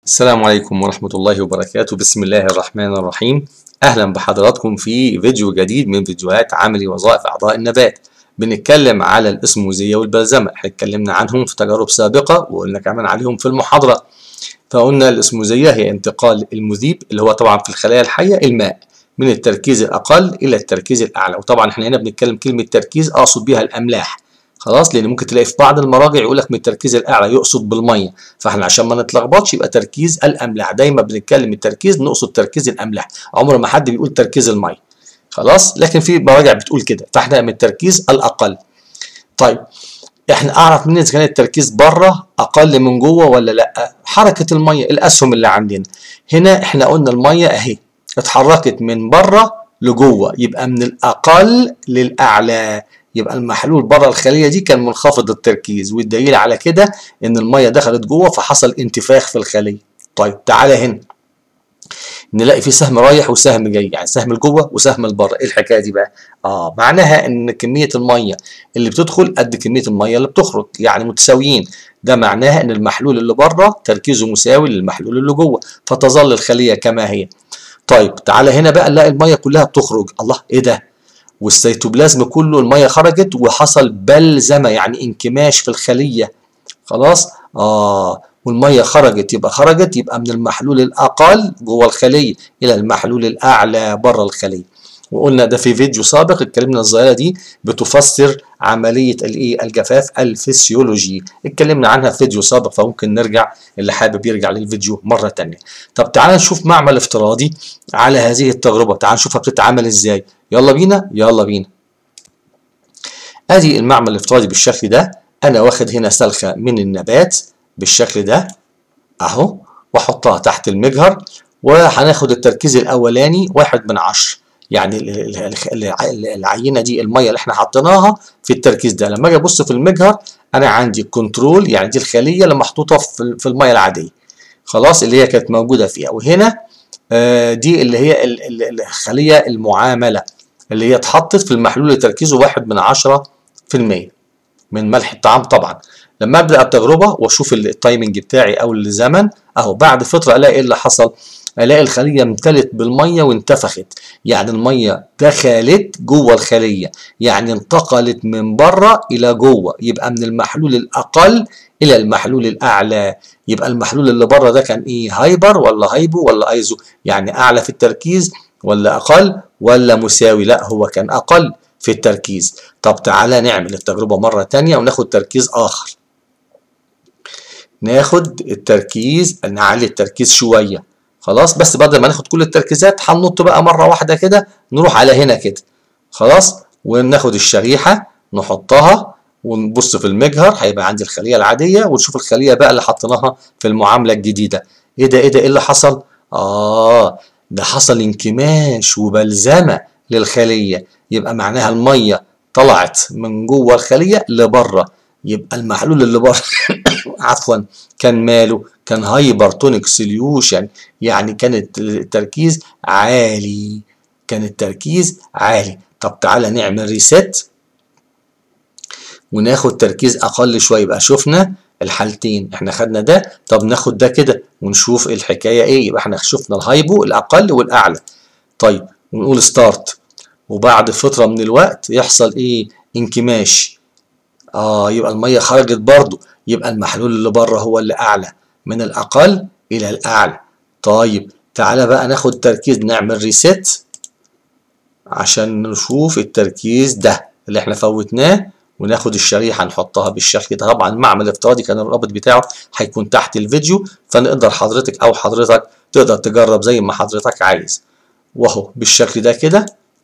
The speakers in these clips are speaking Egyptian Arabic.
السلام عليكم ورحمة الله وبركاته بسم الله الرحمن الرحيم أهلا بحضراتكم في فيديو جديد من فيديوهات عملي وظائف أعضاء النبات بنتكلم على الاسموزية والبلزمة احنا اتكلمنا عنهم في تجارب سابقة وقلنا كمان عليهم في المحاضرة فقلنا الاسموزية هي انتقال المذيب اللي هو طبعا في الخلايا الحية الماء من التركيز الأقل إلى التركيز الأعلى وطبعا احنا هنا بنتكلم كلمة تركيز أقصد بيها الأملاح خلاص لان ممكن تلاقي في بعض المراجع يقول لك من التركيز الاعلى يقصد بالميه فاحنا عشان ما نتلخبطش يبقى تركيز الاملاح دايما بنتكلم التركيز نقصد تركيز الاملاح عمر ما حد بيقول تركيز الميه خلاص لكن في مراجع بتقول كده فاحنا من التركيز الاقل طيب احنا اعرف منين اذا كان التركيز بره اقل من جوه ولا لا حركه الميه الاسهم اللي عندنا هنا احنا قلنا الميه اهي اتحركت من بره لجوه يبقى من الاقل للاعلى يبقى المحلول بره الخليه دي كان منخفض التركيز والدليل على كده ان الميه دخلت جوه فحصل انتفاخ في الخليه طيب تعالى هنا نلاقي في سهم رايح وسهم جاي يعني سهم لجوه وسهم لبره ايه الحكايه دي بقى اه معناها ان كميه الميه اللي بتدخل قد كميه الميه اللي بتخرج يعني متساويين ده معناها ان المحلول اللي بره تركيزه مساوي للمحلول اللي جوه فتظل الخليه كما هي طيب تعالى هنا بقى نلاقي الميه كلها بتخرج الله ايه ده والسيتوبلازم كله الميه خرجت وحصل بلزمه يعني انكماش في الخليه خلاص اه والميه خرجت يبقى خرجت يبقى من المحلول الاقل جوه الخليه الى المحلول الاعلى بره الخليه وقلنا ده في فيديو سابق اتكلمنا الظاهره دي بتفسر عمليه الايه الجفاف الفسيولوجي اتكلمنا عنها في فيديو سابق فممكن نرجع اللي حابب يرجع للفيديو مره ثانيه طب تعال نشوف معمل افتراضي على هذه التجربه تعال نشوفها بتتعمل ازاي يلا بينا يلا بينا ادي المعمل الافتراضي بالشكل ده انا واخد هنا سلخه من النبات بالشكل ده اهو واحطها تحت المجهر وهناخد التركيز الاولاني واحد من عشر يعني العينه دي الميه اللي احنا حطيناها في التركيز ده لما اجي ابص في المجهر انا عندي كنترول يعني دي الخليه اللي محطوطه في الميه العاديه خلاص اللي هي كانت موجوده فيها وهنا آه دي اللي هي الخليه المعامله اللي هي اتحطت في المحلول اللي تركيزه واحد من عشرة في المية من ملح الطعام طبعا لما ابدا التجربه واشوف التايمنج بتاعي او الزمن اهو بعد فتره الاقي ايه اللي حصل الاقي الخليه امتلت بالميه وانتفخت يعني الميه دخلت جوه الخليه يعني انتقلت من بره الى جوه يبقى من المحلول الاقل الى المحلول الاعلى يبقى المحلول اللي بره ده كان ايه هايبر ولا هايبو ولا ايزو يعني اعلى في التركيز ولا اقل ولا مساوي لا هو كان اقل في التركيز طب تعالى نعمل التجربه مره تانية وناخد تركيز اخر ناخد التركيز نعلي التركيز شويه خلاص بس بدل ما ناخد كل التركيزات هننط بقى مره واحده كده نروح على هنا كده خلاص وناخد الشريحه نحطها ونبص في المجهر هيبقى عندي الخليه العاديه ونشوف الخليه بقى اللي حطيناها في المعامله الجديده ايه ده ايه ده ايه اللي حصل اه ده حصل انكماش وبلزمه للخليه يبقى معناها الميه طلعت من جوه الخليه لبره يبقى المحلول اللي بره عفوا كان ماله كان هايبرتونيك سوليوشن يعني كان التركيز عالي كان التركيز عالي طب تعالى نعمل ريست وناخد تركيز اقل شويه يبقى شفنا الحالتين احنا خدنا ده طب ناخد ده كده ونشوف الحكايه ايه يبقى احنا شفنا الهايبو الاقل والاعلى طيب ونقول ستارت وبعد فتره من الوقت يحصل ايه انكماش اه يبقى الميه خرجت برضو يبقى المحلول اللي بره هو اللي اعلى من الاقل الى الاعلى طيب تعالى بقى ناخد تركيز نعمل ريست عشان نشوف التركيز ده اللي احنا فوتناه وناخد الشريحه نحطها بالشكل ده طبعا المعمل الافتراضي كان الرابط بتاعه هيكون تحت الفيديو فنقدر حضرتك او حضرتك تقدر تجرب زي ما حضرتك عايز واهو بالشكل ده كده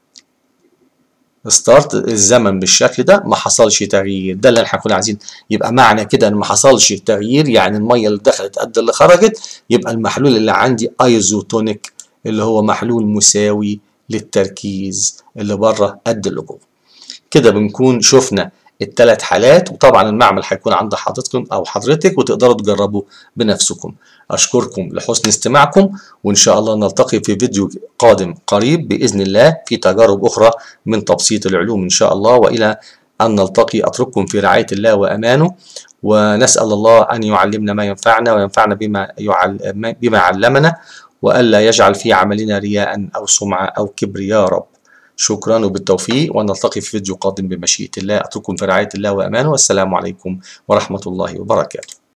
ستارت الزمن بالشكل ده ما حصلش تغيير ده اللي احنا كنا عايزين يبقى معنى كده ان ما حصلش تغيير يعني الميه اللي دخلت قد اللي خرجت يبقى المحلول اللي عندي ايزوتونيك اللي هو محلول مساوي للتركيز اللي بره قد اللي جوه كده بنكون شفنا الثلاث حالات وطبعا المعمل هيكون عند حضرتكم او حضرتك وتقدروا تجربوا بنفسكم اشكركم لحسن استماعكم وان شاء الله نلتقي في فيديو قادم قريب باذن الله في تجارب اخرى من تبسيط العلوم ان شاء الله والى ان نلتقي اترككم في رعايه الله وامانه ونسأل الله أن يعلمنا ما ينفعنا وينفعنا بما, يعل... بما علمنا وألا يجعل في عملنا رياء أو سمعة أو كبر يا رب شكرا وبالتوفيق ونلتقي في فيديو قادم بمشيئة الله أترككم في رعاية الله وأمانه والسلام عليكم ورحمة الله وبركاته